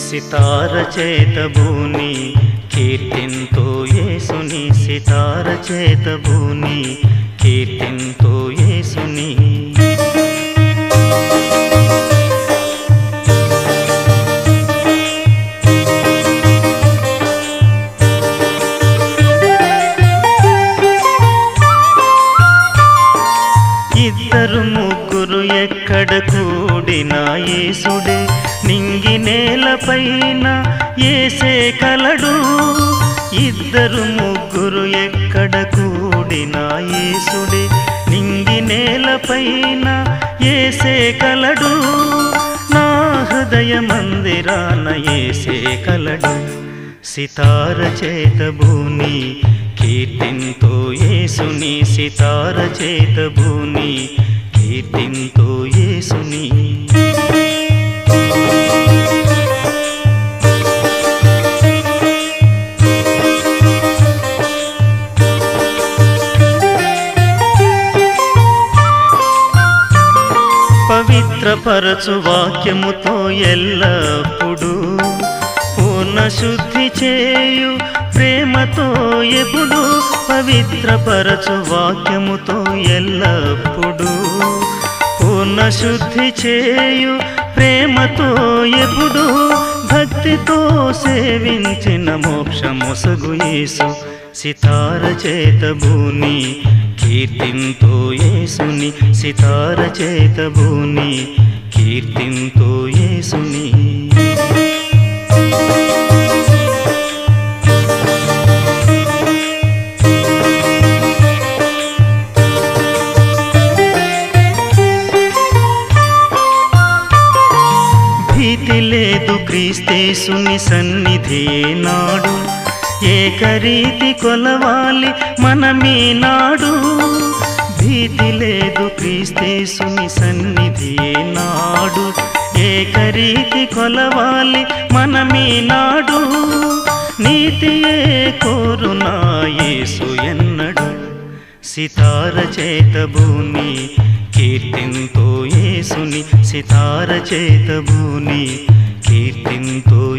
సితార చేతబూని కీర్తింతో యేసుని సితార చేతబూని కీర్తింతో యేసుని ఇద్దరు ముగ్గురు ఎక్కడ కూడినా యేసుడే నింగి నేలపైన ఏసే కలడు ఇద్దరు ముగ్గురు ఎక్కడ కూడినా యేసుడే నింగి నేలపైన ఏసే కలడు నా హృదయ మందిరాన ఏసే కలడు సితార చేతబూని కీర్తింతో యేసుని సితార చేతబూని కీర్తింతో యేసుని పవిత్రపరచు వాక్యముతో ఎల్లప్పుడు పూర్ణ శుద్ధి చేయు ప్రేమతో ఎప్పుడు పవిత్రపరచు వాక్యముతో ఎల్లప్పుడు పూర్ణ శుద్ధి చేయు ప్రేమతో ఎప్పుడు భక్తితో సేవించిన మోక్షమొసగు యేసు సితార చేతబూని కీర్తింతో యేసుని సితార చేతబూని కీర్తింతో యేసుని భీతి లేదు క్రీస్తేసుని సన్నిధి నాడు ఏకరీతి కొలవాలి మనమీ నాడు భీతి లేదు క్రీస్తేసుని సన్నిధి నాడు ఏకరీతి కొలవాలి మనమీ నాడు నీతియే కోరునా యేసు ఎన్నడు సితార చేతబూని కీర్తింతో యేసుని సితార చేతబూని కీర్తింతో